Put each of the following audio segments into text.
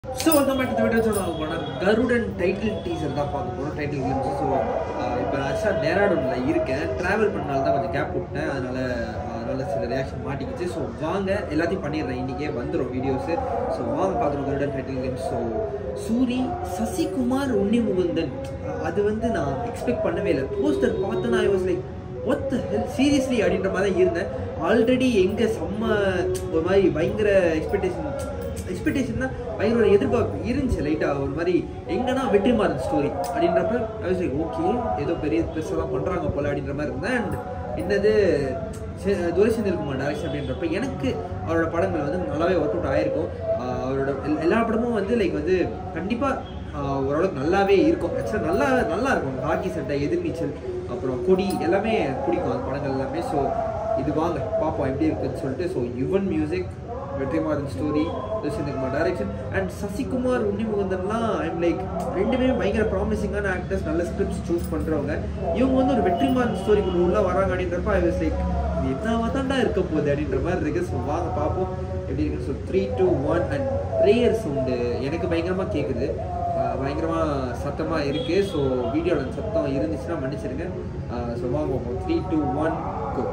so welcome back to video சொல்ல போனால் கருடன் title teaser தான் பார்க்க போகிறோம் டைட்டில் கிளிம்ஸ் ஸோ இப்போ ஆக்சுவலாக டேராடூனில் இருக்கேன் ட்ராவல் பண்ணனால தான் கொஞ்சம் கேப் விட்டேன் அதனால அதனால சில ரியாக்ஷன் மாட்டிக்கிச்சு ஸோ வாங்க எல்லாத்தையும் பண்ணிடுறேன் இன்றைக்கே வந்துடும் வீடியோஸு ஸோ வாங்க பார்க்குறோம் Garudan title glimpse so Soori Sasikumar Unni Mukundan அது வந்து நான் எக்ஸ்பெக்ட் பண்ணவே இல்லை போஸ்டர் பார்த்தோன்னா ஐ வாஸ் லைக் ஒத் ஹெல் சீரியஸ்லி அப்படின்ற மாதிரி தான் இருந்தேன் ஆல்ரெடி எங்கே செம்ம ஒரு மாதிரி பயங்கர எக்ஸ்பெக்டேஷன் எக்ஸ்பெக்டேஷன்னா பயங்கர ஒரு எதிர்பார்ப்பு இருந்துச்சு லைட்டாக ஒரு மாதிரி எங்கன்னா வெற்றிமாறன் ஸ்டோரி அப்படின்றப்ப லைக் ஓகே ஏதோ பெரிய பெருசாக தான் பண்ணுறாங்க போல அப்படின்ற மாதிரி இருந்தேன் அண்ட் என்னது துரை செந்தில்குமார் டேரக்ஷன் அப்படின்றப்ப எனக்கு அவரோட படங்கள் வந்து நல்லாவே ஒர்க் அவுட் ஆயிருக்கும் ஆஹ் அவரோட எல்- எல்லா படமும் வந்து லைக் வந்து கண்டிப்பாக ஓரளவுக்கு நல்லாவே இருக்கும் ஆக்சுவலாக நல்லா நல்லா இருக்கும் ஹாக்கி சட்டை எதிர்நீச்சல் அப்புறம் கொடி எல்லாமே பிடிக்கும் அந்த படங்கள் எல்லாமே ஸோ இது வாங்க பார்ப்போம் எப்படி இருக்குன்னு சொல்லிட்டு so Yuvan music Vetrimaaran story Dushinthakumar direction and Sasikumar உன்னிமுகந்தன்லாம் ஐம் லைக் ரெண்டுமே பயங்கர ப்ராமிசிங்கான ஆக்டர்ஸ் நல்ல ஸ்கிரிப்ட்ஸ் சூஸ் பண்ணுறவங்க இவங்க வந்து ஒரு வெற்றிமாறன் ஸ்டோரிக்குள்ள உள்ள வராங்க அப்படின்றப்ப ஐ வாஸ் லைக் என்னவா தாண்டா இருக்க போகுது அப்படின்ற மாதிரி இருக்கு ஸோ வாங்க பார்ப்போம் எப்படி இருக்குன்னு so three two one and prayer sound எனக்கு பயங்கரமாக கேட்குது பயங்கரமாக சத்தமாக இருக்குது ஸோ வீடியோவில் சத்தம் இருந்துச்சுன்னா மன்னிச்சிருங்க ஸோ வாங்க த்ரீ டூ ஒன் கோ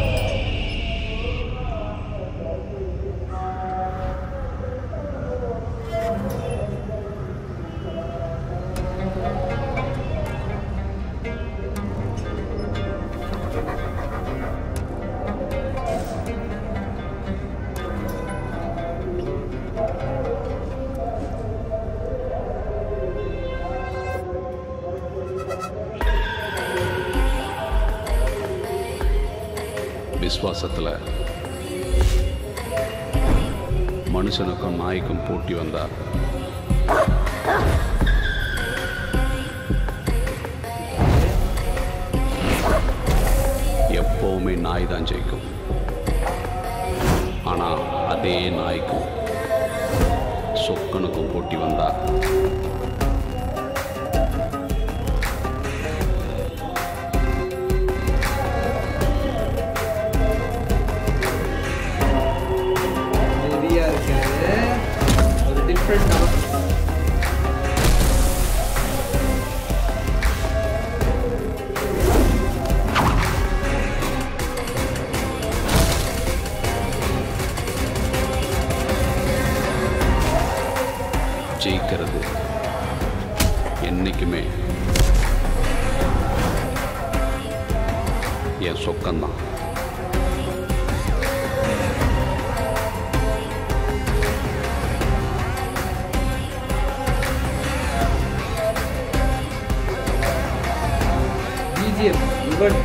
விஸ்வாசத்தில் மனுஷனுக்கும் நாய்க்கும் போட்டி வந்தா எப்பவுமே நாய் தான் ஜெயிக்கும் ஆனால் அதே நாய்க்கும் சொக்கனுக்கும் போட்டி வந்தா ஹெவியாக இருக்கிறது ஒரு டிஃப்ரெண்ட் ஜெயிக்கிறது என்னைக்குமே என் சொக்கம்தான் பிஜிஎம் யுவன்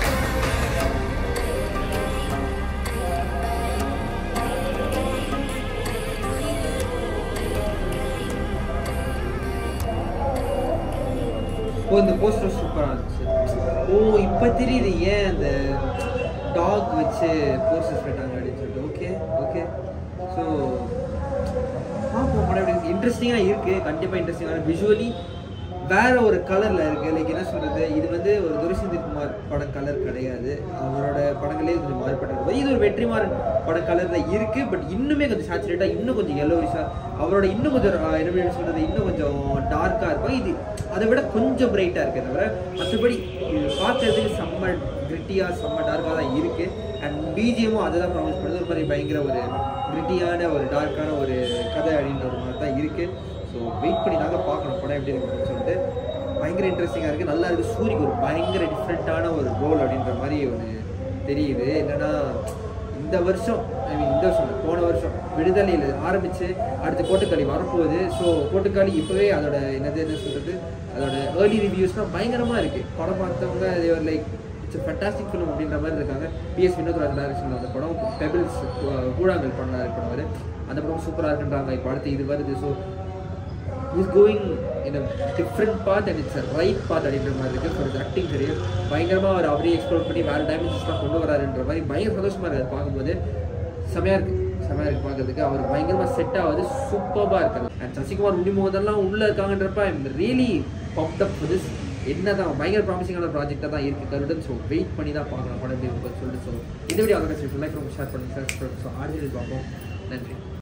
ஓ இந்த போஸ்டர் சூப்பராக இருந்துச்சு ஓ இப்போ தெரியுது ஏன் அந்த டாக் வச்சு போஸ்டர்ஸ் போயிட்டாங்க அப்படின்னு சொல்லிட்டு ஓகே ஓகே ஸோ பார்ப்போம் படம் எப்படி இன்ட்ரெஸ்டிங்காக இருக்குது கண்டிப்பாக இன்ட்ரெஸ்டிங்காக விஷுவலி வேற ஒரு கலரில் இருக்குது லைக் என்ன சொல்கிறது இது வந்து ஒரு துரைசந்தி குமார் படம் கலர் கிடையாது அவரோட படங்களே கொஞ்சம் மாறுபட்டிருக்கு இது ஒரு வெற்றிமாறன் படம் கலரில் இருக்குது பட் இன்னுமே கொஞ்சம் சேச்சுரேட்டாக இன்னும் கொஞ்சம் yellowish-ஆ அவரோட இன்னும் கொஞ்சம் ஆஹ், என்ன சொல்கிறது இன்னும் கொஞ்சம் டார்க்காக இருக்கும் இது அதை விட கொஞ்சம் பிரைட்டாக இருக்குது தவிர மற்றபடி இது பார்க்கறதுக்கு செம்ம கிரிட்டியாக செம்ம டார்க்காக தான் இருக்குது அண்ட் பிஜிஎமும் அதை தான் ப்ராமிஸ் பண்ணுது ஒரு மாதிரி பயங்கர ஒரு கிரிட்டியான ஒரு டார்க்கான ஒரு கதை அப்படின்ற ஒரு மாதிரி தான் இருக்குது ஸோ வெயிட் பண்ணி தாங்க பார்க்கணும் படம் எப்படி இருக்குன்னு சொல்லிட்டு பயங்கர இன்ட்ரெஸ்டிங்காக இருக்குது நல்லா இருக்குது சூரிக்கு ஒரு பயங்கர டிஃப்ரெண்ட்டான ஒரு ரோல் அப்படின்ற மாதிரி ஒன்று தெரியுது என்னன்னா இந்த வருஷம் ஐ மீன் இந்த வருஷம் இல்ல, போன வருஷம் விடுதலையில் ஆரம்பித்து அடுத்து கோட்டுக்காளி வரப்போகுது ஸோ கோட்டுக்காளி இப்போவே அதோட என்னது என்ன சொல்கிறது அதோட ஏர்லி ரிவ்யூஸ்லாம் பயங்கரமாக இருக்குது படம் பார்த்தவங்க they were like it's fantastic film அப்படின்ற மாதிரி இருக்காங்க பிஎஸ் வினோத்ராஜ் டைரக்ஷனில் அந்த படம் பெபிள்ஸ் கூழாங்கல் பண்ணார் படம் அது அந்த படம் சூப்பராக இருக்குன்றாங்க இப்போ அடுத்து இது வருது so is going in a different part and it's right part அப்படின்ற மாதிரி இருக்குது ஃபார் ஆக்டிங் கரியர் பயங்கரமாக அவர் அப்படியே எக்ஸ்ப்ளோர் பண்ணி வேறு டைமென்ஷன்ஸ்லாம் கொண்டு வராருன்ற மாதிரி பயங்கர சந்தோஷமாக இருக்குது பார்க்கும்போது செமையாக இருக்குது செமையாக இருக்குது பார்க்கறதுக்கு அவர் பயங்கரமாக செட் ஆகுது சூப்பராக இருக்காரு அண்ட் சசிகுமார் உன்னிமுகதெல்லாம் உள்ளே இருக்காங்கன்றப்ப I'm really pumped up for this என்னதான் பயங்கர ப்ராமிசிங்கான ப்ராஜெக்டாக தான் இருக்குது கருடன் ஸோ வெயிட் பண்ணி தான் பார்க்கலாம் படம் எப்படி இருக்குன்னு சொல்லிட்டு ஸோ இந்த வீடியோ அவங்க லைக் ரொம்ப ஷேர் பண்ணுங்க ஸோ ஆர்ஜினல் பார்ப்போம் நன்றி